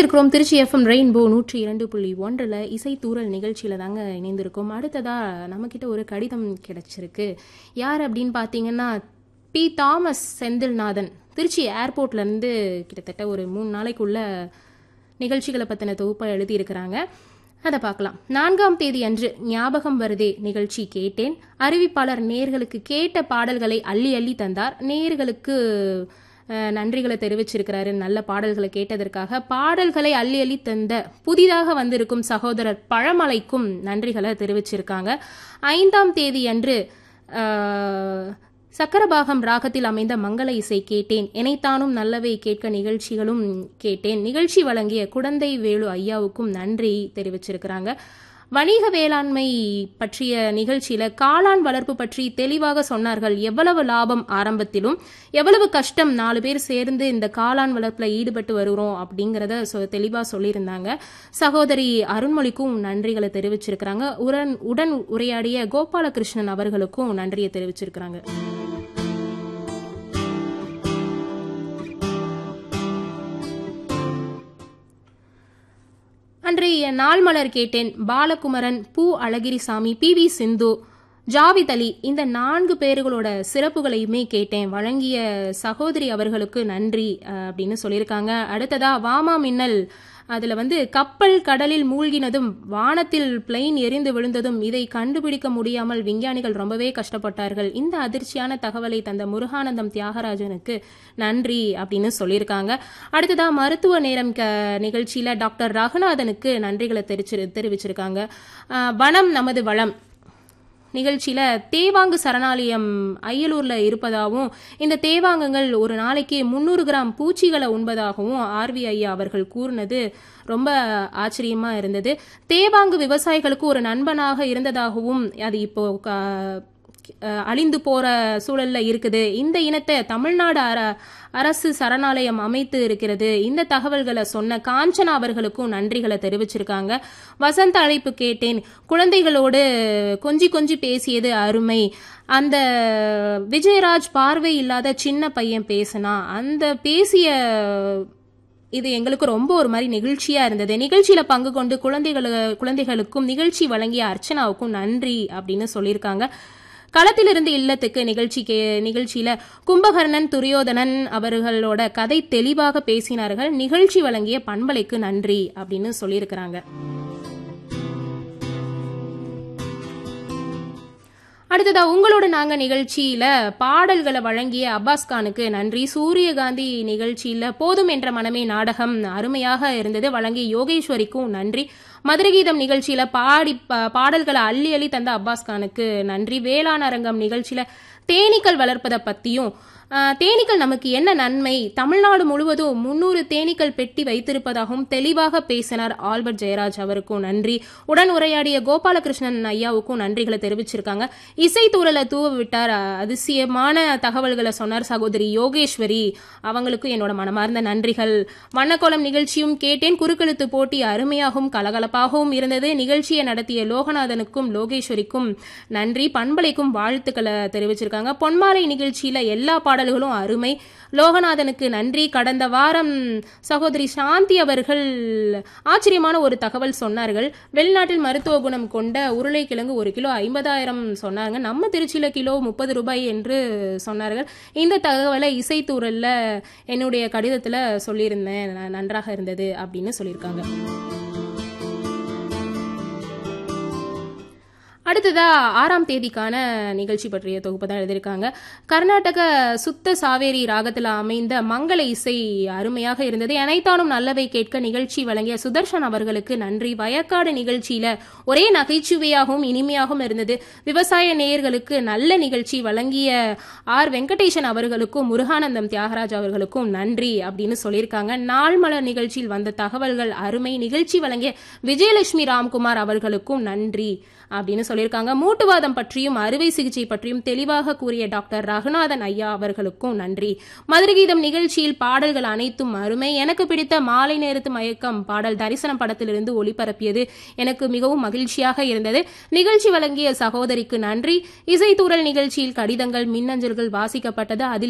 இணைந்திருக்கிறோம் Trichy FM rainbow நூற்றி இரண்டு புள்ளி ஒன்றில் இசைத்தூரல் நிகழ்ச்சியில் தாங்க இணைந்திருக்கோம் அடுத்ததா நம்மக்கிட்ட ஒரு கடிதம் கிடைச்சிருக்கு யார் அப்படின்னு பார்த்தீங்கன்னா பி தாமஸ் செந்தில்நாதன் திருச்சி ஏர்போர்ட்லேருந்து கிட்டத்தட்ட ஒரு மூணு நாளைக்குள்ள நிகழ்ச்சிகளை பற்றின தொகுப்பை எழுதியிருக்கிறாங்க அதை பார்க்கலாம் நான்காம் தேதி அன்று ஞாபகம் வருதே நிகழ்ச்சி கேட்டேன் அறிவிப்பாளர் நேர்களுக்கு கேட்ட பாடல்களை அள்ளி அள்ளி தந்தார் நேர்களுக்கு அஹ், நன்றிகளை தெரிவிச்சிருக்கிறாரு நல்ல பாடல்களை கேட்டதற்காக பாடல்களை அள்ளி அள்ளி தந்த புதிதாக வந்திருக்கும் சகோதரர் பழமலைக்கும் நன்றிகளை தெரிவிச்சிருக்காங்க ஐந்தாம் தேதி அன்று அஹ், சக்கரபாகம் ராகத்தில் அமைந்த மங்கள இசை கேட்டேன் இணைத்தானும் நல்லவை கேட்க நிகழ்ச்சிகளும் கேட்டேன் நிகழ்ச்சி வழங்கிய குடந்தை வேலு ஐயாவுக்கும் நன்றி தெரிவிச்சிருக்கிறாங்க வணிக வேளாண்மை பற்றிய நிகழ்ச்சியில காளான் வளர்ப்பு பற்றி தெளிவாக சொன்னார்கள் எவ்வளவு லாபம் ஆரம்பத்திலும் எவ்வளவு கஷ்டம் நாலு பேர் சேர்ந்து இந்த காளான் வளர்ப்புல ஈடுபட்டு வருகிறோம் அப்படிங்கறத சொ- தெளிவா சொல்லியிருந்தாங்க சகோதரி அருண்மொழிக்கும் நன்றிகளை தெரிவிச்சிருக்கிறாங்க உடன் உடன் உரையாடிய கோபாலகிருஷ்ணன் அவர்களுக்கும் நன்றியை தெரிவிச்சிருக்கிறாங்க அன்றைய நாள் மலர் கேட்டேன் பாலகுமரன் பூ அழகிரிசாமி பி வி சிந்து ஜாவித் அலி இந்த நான்கு பேர்களோட சிறப்புகளையுமே கேட்டேன் வழங்கிய சகோதரி அவர்களுக்கு நன்றி அஹ், அப்படின்னு சொல்லியிருக்காங்க அடுத்ததா வாமா மின்னல் அதுல வந்து கப்பல் கடலில் மூழ்கினதும் வானத்தில் பிளெயின் எரிந்து விழுந்ததும் இதை கண்டுபிடிக்க முடியாமல் விஞ்ஞானிகள் ரொம்பவே கஷ்டப்பட்டார்கள் இந்த அதிர்ச்சியான தகவலை தந்த முருகானந்தம் தியாகராஜனுக்கு நன்றி அப்படின்னு சொல்லியிருக்காங்க அடுத்ததா மருத்துவ நேரம் க நிகழ்ச்சியில டாக்டர் ரகுநாதனுக்கு நன்றிகளை தெரிச்சு தெரிவிச்சிருக்காங்க அஹ், வனம் நமது வளம் நிகழ்ச்சியில தேவாங்கு சரணாலயம் அய்யலூர்ல இருப்பதாகவும் இந்த தேவாங்கங்கள் ஒரு நாளைக்கு முந்நூறு கிராம் பூச்சிகளை உண்பதாகவும் ஆர்வி ஐயா அவர்கள் கூறினது ரொம்ப ஆச்சரியமா இருந்தது தேவாங்கு விவசாயிகளுக்கு ஒரு நண்பனாக இருந்ததாகவும் அது இப்போ க- அஹ் அழிந்து போற சூழல்ல இருக்குது இந்த இனத்தை தமிழ்நாடு அர அரசு சரணாலயம் அமைத்து இருக்கிறது இந்த தகவல்களை சொன்ன காஞ்சனா அவர்களுக்கும் நன்றிகளை தெரிவிச்சிருக்காங்க வசந்த அழைப்பு கேட்டேன் குழந்தைகளோடு கொஞ்சி கொஞ்சி பேசியது அருமை அந்த விஜயராஜ் பார்வை இல்லாத சின்ன பையன் பேசினா அந்த பேசிய இது எங்களுக்கு ரொம்ப ஒரு மாதிரி நிகழ்ச்சியா இருந்தது நிகழ்ச்சியில பங்கு கொண்டு குழந்தைகளு குழந்தைகளுக்கும் நிகழ்ச்சி வழங்கிய அர்ச்சனாவுக்கும் நன்றி அப்படின்னு சொல்லியிருக்காங்க களத்திலிருந்து இல்லத்துக்கு நிகழ்ச்சி கே நிகழ்ச்சியில கும்பகர்ணன் துரியோதனன் அவர்களோட கதை தெளிவாக பேசினார்கள் நிகழ்ச்சி வழங்கிய பண்பலைக்கு நன்றி அப்படின்னு சொல்லியிருக்கிறாங்க அடுத்ததா உங்களோட நாங்க நிகழ்ச்சியில பாடல்களை வழங்கிய அப்பாஸ் கானுக்கு நன்றி சூரியகாந்தி நிகழ்ச்சியில போதும் என்ற மனமே நாடகம் அருமையாக இருந்தது வழங்கிய யோகேஸ்வரிக்கும் நன்றி மதுரை கீதம் நிகழ்ச்சியில பாடி பா- பாடல்களை அள்ளி அள்ளி தந்த அப்பாஸ் கானுக்கு நன்றி வேளாண் அரங்கம் நிகழ்ச்சியில தேனீக்கள் வளர்ப்பதை பத்தியும் ஆஹ், தேனீக்கள் நமக்கு என்ன நன்மை தமிழ்நாடு முழுவதும் முன்னூறு தேனீக்கள் பெட்டி வைத்திருப்பதாகவும் தெளிவாக பேசினார் ஆல்பர்ட் ஜெயராஜ் அவருக்கும் நன்றி உடன் உரையாடிய கோபாலகிருஷ்ணன் ஐயாவுக்கும் நன்றிகளை தெரிவிச்சிருக்காங்க இசை தூரலை தூவ விட்டார் அஹ், அதிசயமான தகவல்களை சொன்னார் சகோதரி யோகேஸ்வரி அவங்களுக்கும் என்னோட மனமார்ந்த நன்றிகள் வண்ணக்கோலம் நிகழ்ச்சியும் கேட்டேன் குறுக்கெழுத்து போட்டி அருமையாகவும் கலகலப்பாகவும் இருந்தது நிகழ்ச்சியை நடத்திய லோகநாதனுக்கும் லோகேஸ்வரிக்கும் நன்றி பண்பலைக்கும் வாழ்த்துக்களை தெரிவிச்சிருக்காங்க பொன்மாலை நிகழ்ச்சியில எல்லா பாடல்களும் அருமை லோகநாதனுக்கு நன்றி கடந்த வாரம் சகோதரி சாந்தி அவர்கள் ஆச்சரியமான ஒரு தகவல் சொன்னார்கள் வெளிநாட்டில் மருத்துவ குணம் கொண்ட உருளைக்கிழங்கு ஒரு கிலோ ஐம்பதாயிரம் சொன்னாங்க நம்ம திருச்சியில கிலோ முப்பது ரூபாய் என்று சொன்னார்கள் இந்த தகவலை இசைத்தூரல்ல என்னுடைய கடிதத்துல சொல்லியிருந்தேன் ந- நன்றாக இருந்தது அப்படின்னு சொல்லியிருக்காங்க அடுத்ததா ஆறாம் தேதிக்கான நிகழ்ச்சி பற்றிய தொகுப்பு தான் எழுதியிருக்காங்க கர்நாடக சுத்த சாவேரி ராகத்தில் அமைந்த மங்கள இசை அருமையாக இருந்தது அனைத்தானும் நல்லவை கேட்க நிகழ்ச்சி வழங்கிய சுதர்ஷன் அவர்களுக்கு நன்றி வயக்காடு நிகழ்ச்சியில ஒரே நகைச்சுவையாகவும் இனிமையாகவும் இருந்தது விவசாய நேயர்களுக்கு நல்ல நிகழ்ச்சி வழங்கிய ஆர் வெங்கடேசன் அவர்களுக்கும் முருகானந்தம் தியாகராஜ் அவர்களுக்கும் நன்றி அப்படின்னு சொல்லியிருக்காங்க நாள் மலர் நிகழ்ச்சியில் வந்த தகவல்கள் அருமை நிகழ்ச்சி வழங்கிய விஜயலட்சுமி ராம்குமார் அவர்களுக்கும் நன்றி அப்படின்னு சொல்லியிருக்காங்க மூட்டுவாதம் பற்றியும் அறுவை சிகிச்சை பற்றியும் தெளிவாக கூறிய டாக்டர் ரகுநாதன் ஐயா அவர்களுக்கும் நன்றி மதுரை கீதம் நிகழ்ச்சியில் பாடல்கள் அனைத்தும் அருமை எனக்கு பிடித்த மாலை நேரத்து மயக்கம் பாடல் தரிசனம் படத்திலிருந்து ஒளிபரப்பியது எனக்கு மிகவும் மகிழ்ச்சியாக இருந்தது நிகழ்ச்சி வழங்கிய சகோதரிக்கு நன்றி இசைத்தூரல் நிகழ்ச்சியில் கடிதங்கள் மின்னஞ்சல்கள் வாசிக்கப்பட்டது அதில்